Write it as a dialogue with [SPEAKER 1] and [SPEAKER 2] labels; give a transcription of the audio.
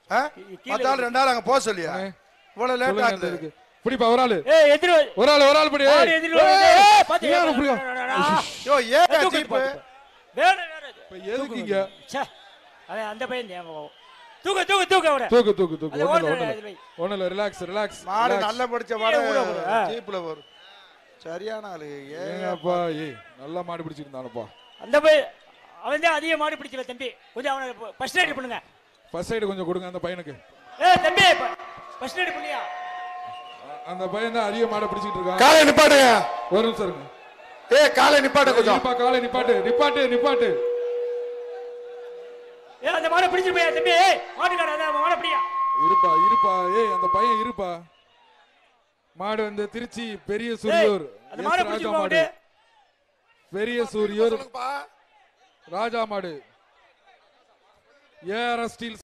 [SPEAKER 1] ஆ?
[SPEAKER 2] கீழே
[SPEAKER 1] மத்த ஆள் ரெண்டு ஆள் அங்க போக சொல்லியா
[SPEAKER 3] அண்ணே,
[SPEAKER 1] இவ்வளவு லேட்
[SPEAKER 3] சொல்லுங்க அந்த
[SPEAKER 1] ஆகுது
[SPEAKER 3] இதுக்கு. பிடிப்பா ஒரு ஆளு
[SPEAKER 2] ஏய் எதிர
[SPEAKER 3] ஒரு ஆளு ஒரு ஆள் பிடி
[SPEAKER 2] மாடு எதிர வருது ஏய் பாத்து
[SPEAKER 3] ஏன் அப்படியா?
[SPEAKER 1] யோ ஏன்
[SPEAKER 2] தூக்கு
[SPEAKER 1] ஜீப்பு
[SPEAKER 2] பாத்து. வேற வேற இது.
[SPEAKER 3] இப்ப எதுக்கு இங்க
[SPEAKER 2] ச்சே அவன் அந்த பையன் ஞாபகம். தூக்கு தூக்கு தூக்கு அவனை
[SPEAKER 3] தூக்கு தூக்கு தூக்கு
[SPEAKER 2] அது
[SPEAKER 3] ஒண்ணுல
[SPEAKER 2] ஓடுற
[SPEAKER 3] ஒண்ணுல
[SPEAKER 2] இது வை.
[SPEAKER 3] ஒண்ணுல ரிலாக்ஸ் ரிலாக்ஸ்
[SPEAKER 1] மாடு நல்ல படிச்ச மாடு
[SPEAKER 2] கீழே விட விடு, ஆ.
[SPEAKER 1] ஜீப்ல வரும் சரியான ஆளு ஏன்
[SPEAKER 3] ஏங்கப்பா ஏய் நல்லா மாடு பிடிச்சிருந்தானப்பா
[SPEAKER 2] அந்த பையன் அவன் தான் அதிக மாடு பிடிக்கல தம்பி கொஞ்சம் அவனை ஃபர்ஸ்ட் எய்ட் பண்ணுங்க
[SPEAKER 3] ஃபர்ஸ்ட் சைடு கொஞ்சம் கொடுங்க அந்த பையனுக்கு
[SPEAKER 2] ஏய் தம்பி ஃபர்ஸ்ட் எய்ட் பண்ணியா
[SPEAKER 3] அ- அந்த பையன் தான் அதிக மாடை பிடிச்சிட்டு இருக்கான்
[SPEAKER 1] காலை நிப்பாட்டுங்க
[SPEAKER 3] ஒரு நிமிஷம் இருங்க
[SPEAKER 1] ஏ காலை நிப்பாட்டு கொஞ்சம்
[SPEAKER 3] இருப்பா காலை நிப்பாட்டு நிப்பாட்டு நிப்பாட்டு
[SPEAKER 2] ஏய் அந்த மாடை பிடிச்சிட்டு போயா தம்பி ஏய் மாட்டுக்கார அந்த மாடை பிடியா
[SPEAKER 3] இருப்பா இருப்பா ஏய் அந்த பையன் இருப்பா மாடு வந்து திருச்சி பெரிய
[SPEAKER 2] ஏய்
[SPEAKER 3] சூரியூர்
[SPEAKER 2] அந்த
[SPEAKER 3] எஸ்
[SPEAKER 2] மாடை
[SPEAKER 3] ராஜா
[SPEAKER 2] பிடிச்சிட்டு
[SPEAKER 3] மாடு
[SPEAKER 2] போட்டு
[SPEAKER 3] பெரிய சூரியூர்
[SPEAKER 1] சொல்லுங்கப்பா
[SPEAKER 3] ராஜா மாடு ஏஆர்எஸ் ஸ்டீல்